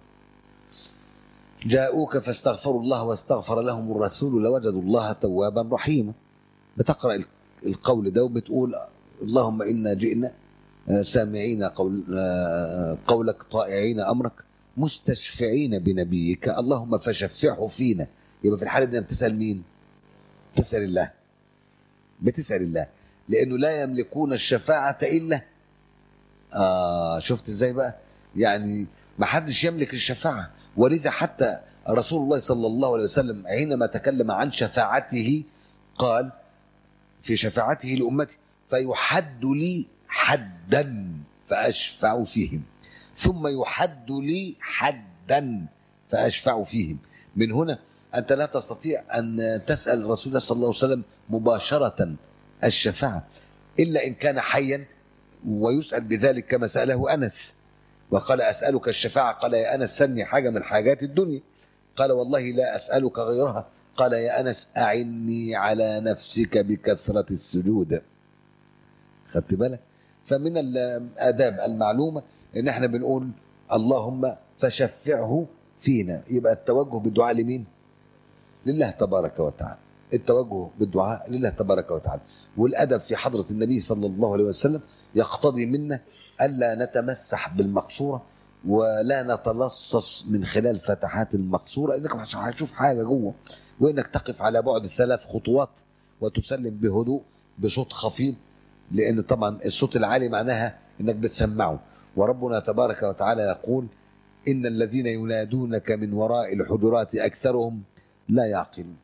جاءوك فاستغفروا الله واستغفر لهم الرسول لوجدوا الله توابا رحيما بتقرا القول ده وبتقول اللهم انا جئنا سامعين قول قولك طائعين امرك مستشفعين بنبيك اللهم فشفعه فينا يبقى في الحاله دي بتسال مين تسال الله بتسال الله لانه لا يملكون الشفاعه الا آه شفت ازاي بقى يعني ما حدش يملك الشفاعه ولذا حتى رسول الله صلى الله عليه وسلم حينما تكلم عن شفاعته قال في شفاعته لأمتي فيحد لي حدا فأشفع فيهم ثم يحد لي حدا فأشفع فيهم من هنا أنت لا تستطيع أن تسأل رسول الله صلى الله عليه وسلم مباشرة الشفاعة إلا إن كان حيا ويسأل بذلك كما سأله أنس وقال أسألك الشفاعة قال يا أنس سني حاجة من حاجات الدنيا قال والله لا أسألك غيرها قال يا أنس أعني على نفسك بكثرة السجود خدت بالك فمن الآداب المعلومة إن احنا بنقول اللهم فشفعه فينا يبقى التوجه بالدعاء لمين لله تبارك وتعالى التوجه بالدعاء لله تبارك وتعالى والأدب في حضرة النبي صلى الله عليه وسلم يقتضي منا ألا نتمسح بالمقصورة ولا نتلصص من خلال فتحات المقصورة إنك مش هتشوف حاجة جوه وإنك تقف على بعد ثلاث خطوات وتسلم بهدوء بصوت خفيض لأن طبعا الصوت العالي معناها إنك بتسمعه وربنا تبارك وتعالى يقول إن الذين ينادونك من وراء الحجرات أكثرهم لا يعقلون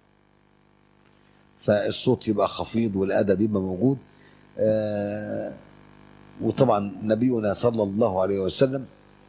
فالصوت يبقى خفيض والأدب يبقى موجود آه وطبعا نبينا صلى الله عليه وسلم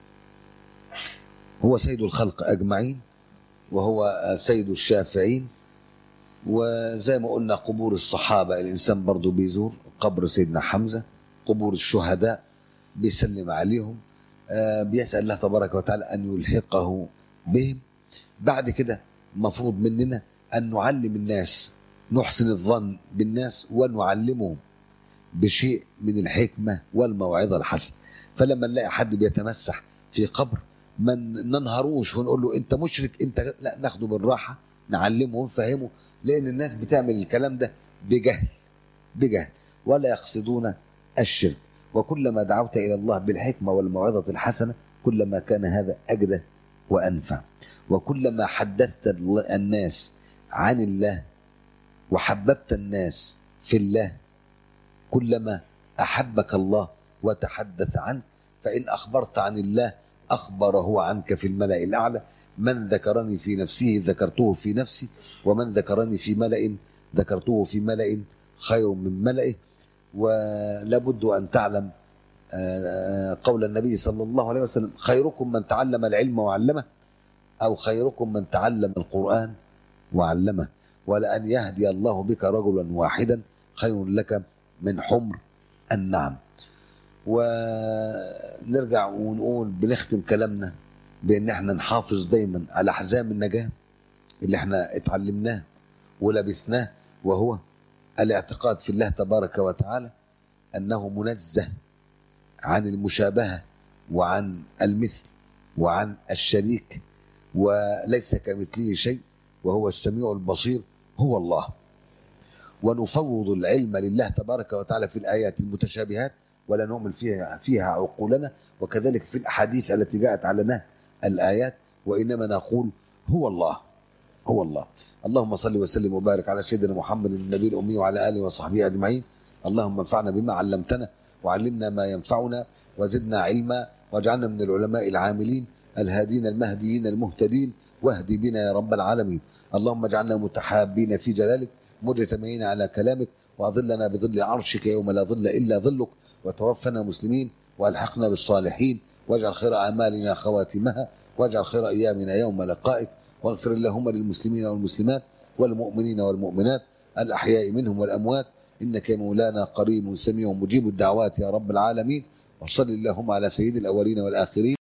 هو سيد الخلق أجمعين وهو سيد الشافعين وزي ما قلنا قبور الصحابة الإنسان برضو بيزور قبر سيدنا حمزة قبور الشهداء بيسلم عليهم آه بيسأل الله تبارك وتعالى أن يلحقه بهم بعد كده مفروض مننا أن نعلم الناس نحسن الظن بالناس ونعلمهم بشيء من الحكمة والموعظة الحسنة فلما نلاقي حد بيتمسح في قبر ما ننهروش ونقول له انت مشرك انت لا ناخده بالراحة نعلمه ونفهمه لان الناس بتعمل الكلام ده بجهل بجهل ولا يقصدون الشرك وكلما دعوت الى الله بالحكمة والموعظة الحسنة كلما كان هذا اجدى وانفع وكلما حدثت الناس عن الله وحببت الناس في الله كلما احبك الله وتحدث عنك فان اخبرت عن الله اخبره عنك في الملا الاعلى من ذكرني في نفسه ذكرته في نفسي ومن ذكرني في ملا ذكرته في ملا خير من ملئه ولابد ان تعلم قول النبي صلى الله عليه وسلم خيركم من تعلم العلم وعلمه او خيركم من تعلم القران وعلمه ولان يهدي الله بك رجلا واحدا خير لك من حمر النعم ونرجع ونقول بنختم كلامنا بان احنا نحافظ دايما على حزام النجاه اللي احنا اتعلمناه ولبسناه وهو الاعتقاد في الله تبارك وتعالى انه منزه عن المشابهه وعن المثل وعن الشريك وليس كمثله شيء وهو السميع البصير هو الله ونفوض العلم لله تبارك وتعالى في الآيات المتشابهات ولا نؤمن فيها فيها عقولنا وكذلك في الأحاديث التي جاءت على الآيات وإنما نقول هو الله هو الله اللهم صل وسلم وبارك على سيدنا محمد النبي الأمي وعلى آله وصحبه أجمعين اللهم انفعنا بما علمتنا وعلمنا ما ينفعنا وزدنا علما واجعلنا من العلماء العاملين الهادين المهديين المهتدين واهدي بنا يا رب العالمين اللهم اجعلنا متحابين في جلالك مجتمعين على كلامك واظلنا بظل عرشك يوم لا ظل الا ظلك وتوفنا مسلمين والحقنا بالصالحين واجعل خير اعمالنا خواتمها واجعل خير ايامنا يوم لقائك واغفر اللهم للمسلمين والمسلمات والمؤمنين والمؤمنات الاحياء منهم والاموات انك يا مولانا قريب سميع مجيب الدعوات يا رب العالمين وصل اللهم على سيد الاولين والاخرين